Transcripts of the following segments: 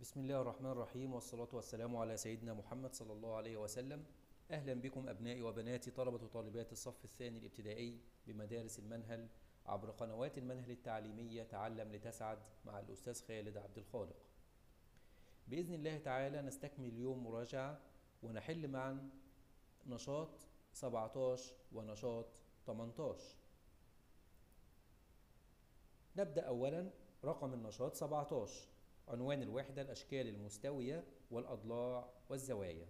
بسم الله الرحمن الرحيم والصلاة والسلام على سيدنا محمد صلى الله عليه وسلم أهلا بكم أبنائي وبناتي طلبة وطالبات الصف الثاني الابتدائي بمدارس المنهل عبر قنوات المنهل التعليمية تعلم لتسعد مع الأستاذ خالد عبد الخالق بإذن الله تعالى نستكمل اليوم مراجعة ونحل معا نشاط 17 ونشاط 18 نبدأ أولا رقم النشاط 17 عنوان الوحدة الأشكال المستوية والأضلاع والزوايا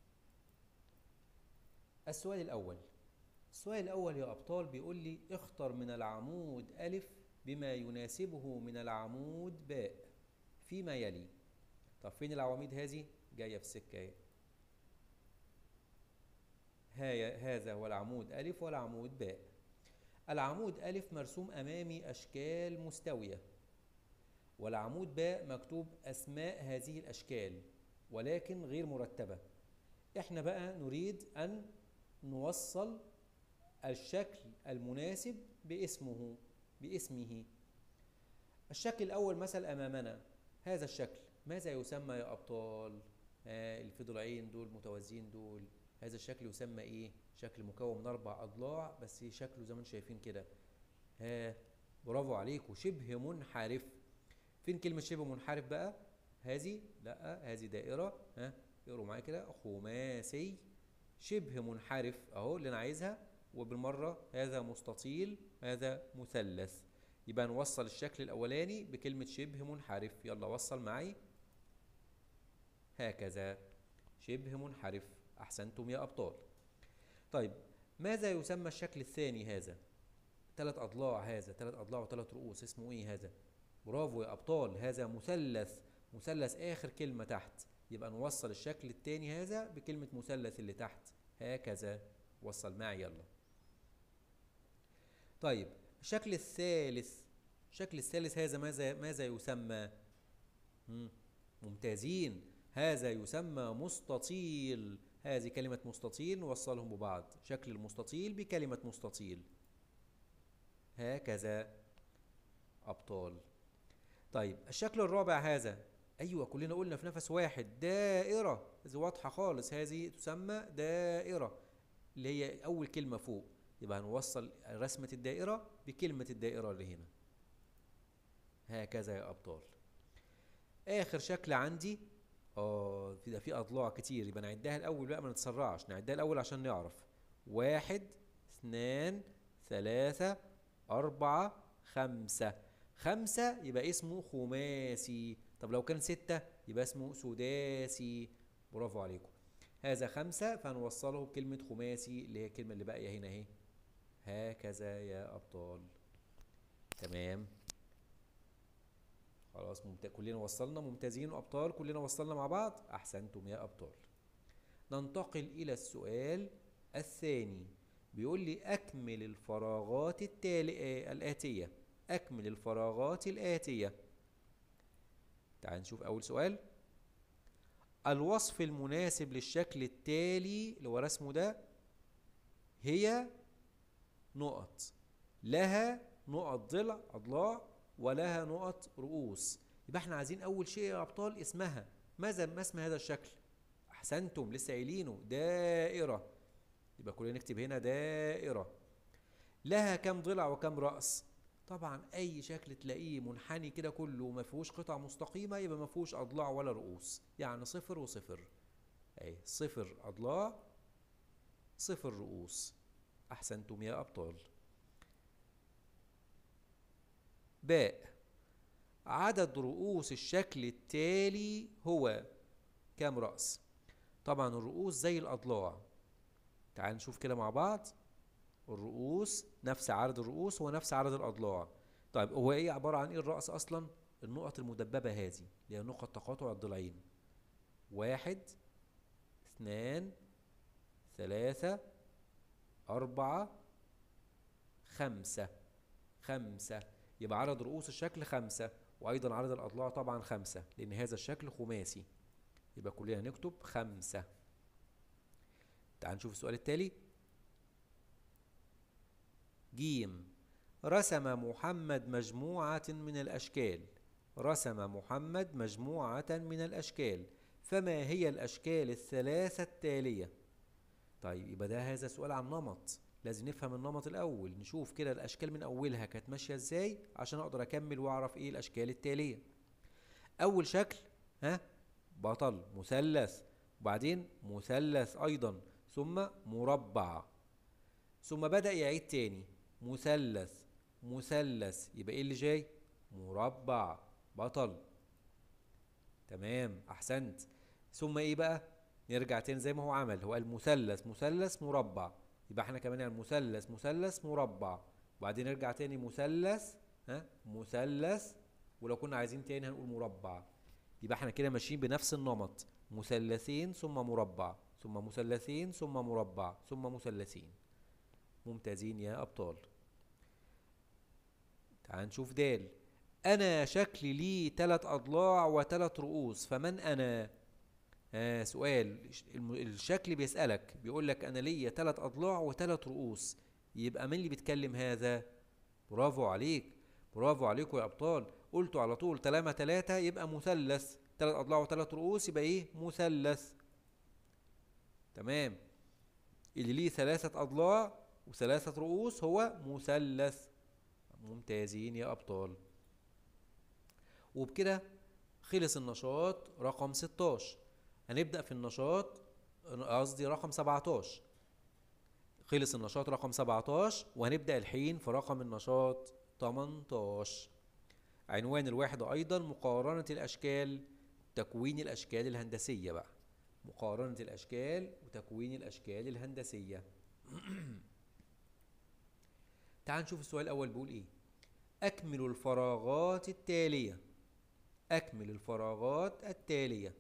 السؤال الأول السؤال الأول يا أبطال بيقول لي اختر من العمود ألف بما يناسبه من العمود باء فيما يلي طب فين العواميد هذه جاية في السكة اهي هاي- هذا هو العمود ألف والعمود باء العمود ألف مرسوم أمامي أشكال مستوية والعمود باء مكتوب أسماء هذه الأشكال ولكن غير مرتبة احنا بقى نريد أن نوصل الشكل المناسب باسمه باسمه الشكل الأول مثل أمامنا هذا الشكل ماذا يسمى يا أبطال آه الفضلعين دول متوازيين دول هذا الشكل يسمى إيه شكل مكون من أربع أضلاع بس شكله زي ما انتم شايفين كده ها برافو عليكم شبه منحرف فين كلمة شبه منحرف بقى هذه لا هذه دائرة ها اقروا معايا كده خماسي شبه منحرف اهو اللي انا عايزها وبالمرة هذا مستطيل هذا مثلث يبقى نوصل الشكل الاولاني بكلمة شبه منحرف يلا وصل معي هكذا شبه منحرف احسنتم يا ابطال طيب ماذا يسمى الشكل الثاني هذا ثلاث اضلاع هذا ثلاث اضلاع وثلاث رؤوس اسمه ايه هذا برافو يا ابطال هذا مثلث مثلث اخر كلمه تحت يبقى نوصل الشكل الثاني هذا بكلمه مثلث اللي تحت هكذا وصل معي يلا طيب الشكل الثالث الشكل الثالث هذا ماذا ماذا يسمى مم. ممتازين هذا يسمى مستطيل هذه كلمة مستطيل نوصلهم ببعض شكل المستطيل بكلمة مستطيل هكذا أبطال طيب الشكل الرابع هذا أيوة كلنا قلنا في نفس واحد دائرة هذه واضحة خالص هذه تسمى دائرة اللي هي أول كلمة فوق يبقى هنوصل رسمة الدائرة بكلمة الدائرة اللي هنا هكذا يا أبطال آخر شكل عندي اه في ده في أضلاع كتير يبقى نعدها الأول بقى ما نتسرعش نعدها الأول عشان نعرف واحد اثنان ثلاثة أربعة خمسة خمسة يبقى اسمه خماسي طب لو كان ستة يبقى اسمه سداسي برافو عليكم هذا خمسة فهنوصله بكلمة خماسي اللي هي الكلمة اللي باقية هنا اهي هكذا يا أبطال تمام خلاص ممت... كلنا وصلنا ممتازين وأبطال كلنا وصلنا مع بعض أحسنتم يا أبطال ننتقل إلى السؤال الثاني بيقول لي أكمل الفراغات التالية الآتية أكمل الفراغات الآتية تعال نشوف أول سؤال الوصف المناسب للشكل التالي اللي هو رسمه ده هي نقط لها نقط ضلع أضلاع ولها نقط رؤوس يبقى احنا عايزين أول شيء يا أبطال اسمها ماذا ما اسم هذا الشكل أحسنتم لسه قايلينه دائرة يبقى كلنا نكتب هنا دائرة لها كم ضلع وكم رأس طبعا اي شكل تلاقيه منحني كده كله ما فيهوش قطع مستقيمه يبقى ما فيهوش اضلاع ولا رؤوس يعني صفر وصفر اهي صفر اضلاع صفر رؤوس احسنتم يا ابطال باء عدد رؤوس الشكل التالي هو كام راس طبعا الرؤوس زي الاضلاع تعال نشوف كده مع بعض الرؤوس نفس عدد الرؤوس هو نفس عدد الأضلاع طيب هو ايه عبارة عن ايه الرأس أصلا النقط المدببة هذه اللي هي نقط تقاطع الضلعين واحد اثنان ثلاثة أربعة خمسة خمسة يبقى عدد رؤوس الشكل خمسة وأيضا عدد الأضلاع طبعا خمسة لأن هذا الشكل خماسي يبقى كلنا نكتب خمسة تعال نشوف السؤال التالي جيم رسم محمد مجموعة من الأشكال رسم محمد مجموعة من الأشكال فما هي الأشكال الثلاثة التالية طيب يبقى ده هذا سؤال عن نمط لازم نفهم النمط الأول نشوف كده الأشكال من أولها كانت ماشية إزاي عشان أقدر أكمل وأعرف إيه الأشكال التالية أول شكل ها بطل مثلث وبعدين مثلث أيضا ثم مربع ثم بدأ يعيد تاني مثلث مثلث يبقى ايه اللي جاي مربع بطل تمام احسنت ثم ايه بقى نرجع تاني زي ما هو عمل هو قال مثلث مثلث مربع يبقى احنا كمان يعني مثلث مثلث مربع وبعدين نرجع تاني مثلث ها مثلث ولو كنا عايزين تاني هنقول مربع يبقى احنا كده ماشيين بنفس النمط مثلثين ثم مربع ثم مثلثين ثم مربع ثم مثلثين ممتازين يا ابطال تعال نشوف دال انا شكلي لي ثلاث اضلاع وثلاث رؤوس فمن انا آه سؤال الم- الشكل بيسألك بيقول لك انا ليا ثلاث اضلاع وثلاث رؤوس يبقى مين اللي بيتكلم هذا برافو عليك برافو عليكم يا ابطال قلتوا على طول طالما ثلاثة يبقى مثلث ثلاث اضلاع وثلاث رؤوس يبقى ايه مثلث تمام اللي ليه ثلاثة اضلاع وثلاثة رؤوس هو مثلث ممتازين يا أبطال وبكده خلص النشاط رقم 16 هنبدأ في النشاط قصدي رقم 17 خلص النشاط رقم 17 وهنبدأ الحين في رقم النشاط 18 عنوان الواحدة أيضا مقارنة الأشكال تكوين الأشكال الهندسية بقى مقارنة الأشكال وتكوين الأشكال الهندسية تعال نشوف السؤال الأول بيقول إيه أكمل الفراغات التالية أكمل الفراغات التالية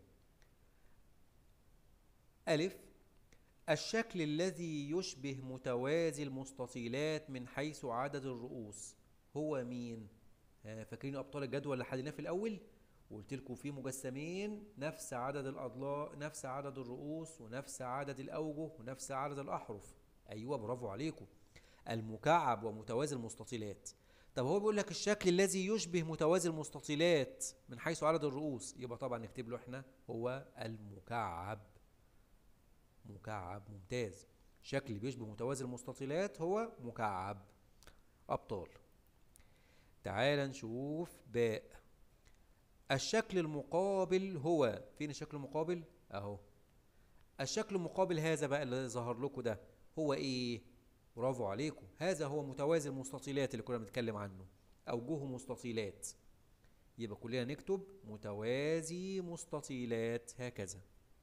ألف الشكل الذي يشبه متوازي المستطيلات من حيث عدد الرؤوس هو مين؟ ها، فاكرين أبطال الجدول اللي حليناه في الأول؟ وقلت لكم في مجسمين نفس عدد الأضلاع نفس عدد الرؤوس ونفس عدد الأوجه ونفس عدد الأحرف أيوة برافو عليكم المكعب ومتوازي المستطيلات طب هو بيقول لك الشكل الذي يشبه متوازي المستطيلات من حيث عدد الرؤوس يبقى طبعا نكتب له احنا هو المكعب مكعب ممتاز شكل اللي بيشبه متوازي المستطيلات هو مكعب أبطال تعال نشوف باء الشكل المقابل هو فين الشكل المقابل اهو الشكل المقابل هذا بقى اللي ظهر لكم ده هو ايه برافو عليكم هذا هو متوازي المستطيلات اللي كنا بنتكلم عنه اوجه مستطيلات يبقى كلنا نكتب متوازي مستطيلات هكذا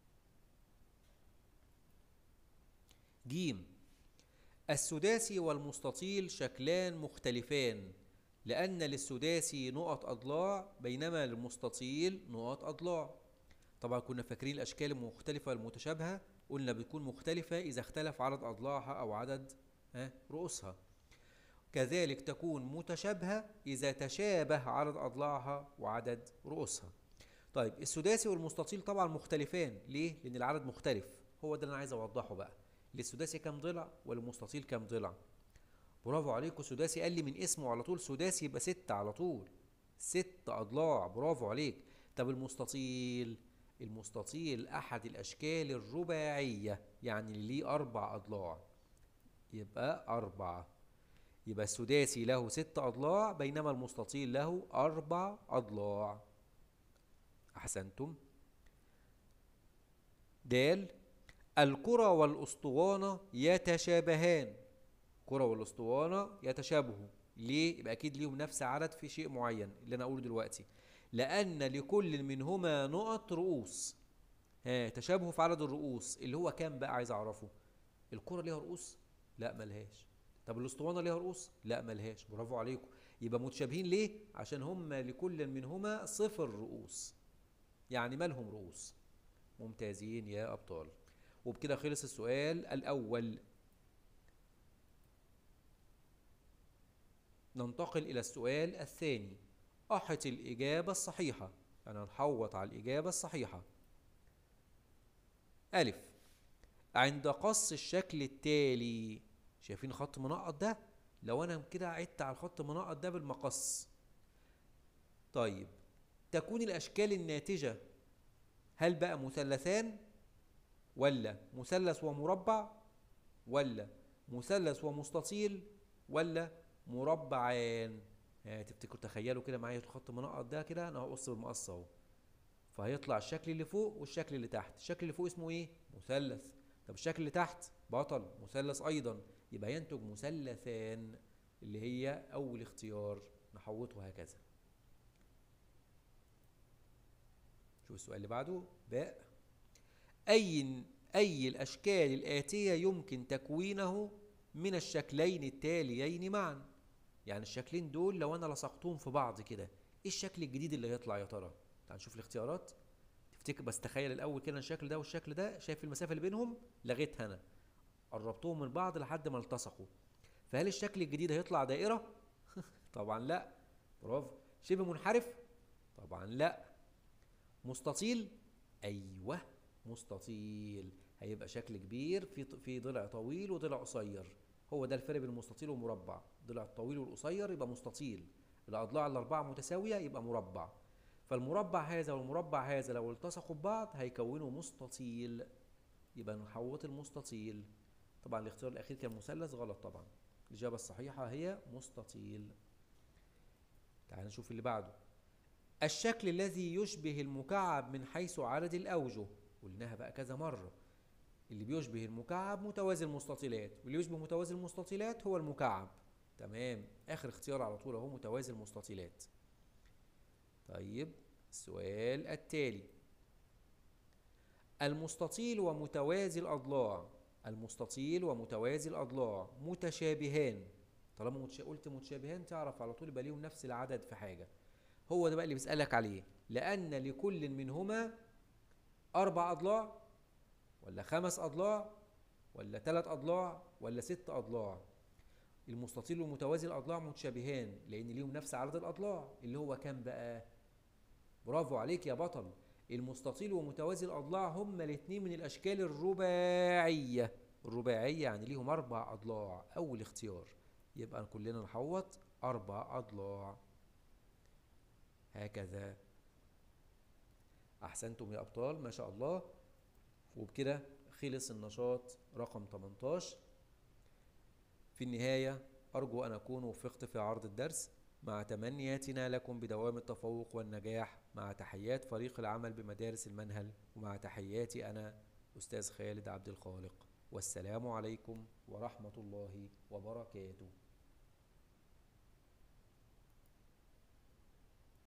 جيم السداسي والمستطيل شكلان مختلفان لأن للسداسي نقط أضلاع بينما للمستطيل نقط أضلاع طبعا كنا فاكرين الأشكال المختلفة المتشابهة قلنا بتكون مختلفة إذا اختلف عدد أضلاعها أو عدد ها، رؤوسها كذلك تكون متشابهة إذا تشابه عدد أضلاعها وعدد رؤوسها طيب السداسي والمستطيل طبعا مختلفان ليه؟ لأن العدد مختلف هو ده اللي أنا عايز أوضحه بقى للسداسي كام ضلع والمستطيل كام ضلع برافو عليكم سداسي قال لي من اسمه على طول سداسي يبقى ستة على طول ست أضلاع برافو عليك طب المستطيل المستطيل أحد الأشكال الرباعية يعني اللي ليه أربع أضلاع يبقى أربعة يبقى السداسي له ست أضلاع بينما المستطيل له أربع أضلاع أحسنتم دال الكرة والأسطوانة يتشابهان الكرة والأسطوانة يتشابهوا ليه؟ يبقى أكيد ليهم نفس عدد في شيء معين اللي أنا أقوله دلوقتي لأن لكل منهما نقط رؤوس ها تشابهوا في عدد الرؤوس اللي هو كام بقى عايز أعرفه الكرة ليها رؤوس؟ لا ملهاش طب الأسطوانة ليها رؤوس؟ لا ملهاش برافو عليكم يبقى متشابهين ليه؟ عشان هما لكل منهما صفر رؤوس يعني مالهم رؤوس ممتازين يا أبطال وبكده خلص السؤال الأول ننتقل إلى السؤال الثاني أحط الإجابة الصحيحة أنا نحوط على الإجابة الصحيحة ألف عند قص الشكل التالي شايفين خط منقط ده لو أنا كده عدت على الخط المنقط ده بالمقص طيب تكون الأشكال الناتجة هل بقى مثلثان ولا مثلث ومربع ولا مثلث ومستطيل ولا مربعان يعني تفتكروا تخيلوا كده معايا الخط منقط ده كده انا هقص بالمقص اهو فهيطلع الشكل اللي فوق والشكل اللي تحت الشكل اللي فوق اسمه ايه مثلث طب الشكل اللي تحت بطل مثلث ايضا يبقى ينتج مثلثان اللي هي اول اختيار نحوطه هكذا شوف السؤال اللي بعده باء اي اي الاشكال الاتيه يمكن تكوينه من الشكلين التاليين معا يعني الشكلين دول لو انا لصقتهم في بعض كده ايه الشكل الجديد اللي هيطلع يا ترى تعال نشوف الاختيارات تفتكر بس تخيل الاول كده الشكل ده والشكل ده شايف المسافه اللي بينهم لغيتها انا قربتهم من بعض لحد ما التصقوا فهل الشكل الجديد هيطلع دائره طبعا لا برافو شبه منحرف طبعا لا مستطيل ايوه مستطيل هيبقى شكل كبير في في ضلع طويل وضلع قصير هو ده الفرق بين المستطيل والمربع ضلع الطويل والقصير يبقى مستطيل الاضلاع الاربعه متساويه يبقى مربع فالمربع هذا والمربع هذا لو التصقوا ببعض هيكونوا مستطيل يبقى نحوط المستطيل طبعا الاختيار الاخير كان مثلث غلط طبعا الاجابه الصحيحه هي مستطيل تعال نشوف اللي بعده الشكل الذي يشبه المكعب من حيث عدد الاوجه قلناها بقى كذا مره اللي بيشبه المكعب متوازي المستطيلات واللي يشبه متوازي المستطيلات هو المكعب تمام اخر اختيار على طول اهو متوازي المستطيلات طيب السؤال التالي المستطيل ومتوازي الأضلاع المستطيل ومتوازي الأضلاع متشابهان طالما متش... قلت متشابهان تعرف على طول يبقى ليهم نفس العدد في حاجة هو ده بقى اللي بيسألك عليه لأن لكل منهما أربع أضلاع ولا خمس أضلاع ولا ثلاث أضلاع ولا ست أضلاع المستطيل والمتوازي الأضلاع متشابهان لأن ليهم نفس عدد الأضلاع اللي هو كام بقى برافو عليك يا بطل المستطيل ومتوازي الأضلاع هما الاتنين من الأشكال الرباعية الرباعية يعني ليهم أربع أضلاع أول اختيار يبقى كلنا نحوط أربع أضلاع هكذا أحسنتم يا أبطال ما شاء الله وبكده خلص النشاط رقم 18 في النهاية أرجو أن أكون وفقت في عرض الدرس مع تمنياتنا لكم بدوام التفوق والنجاح مع تحيات فريق العمل بمدارس المنهل ومع تحياتي أنا أستاذ خالد عبد الخالق والسلام عليكم ورحمة الله وبركاته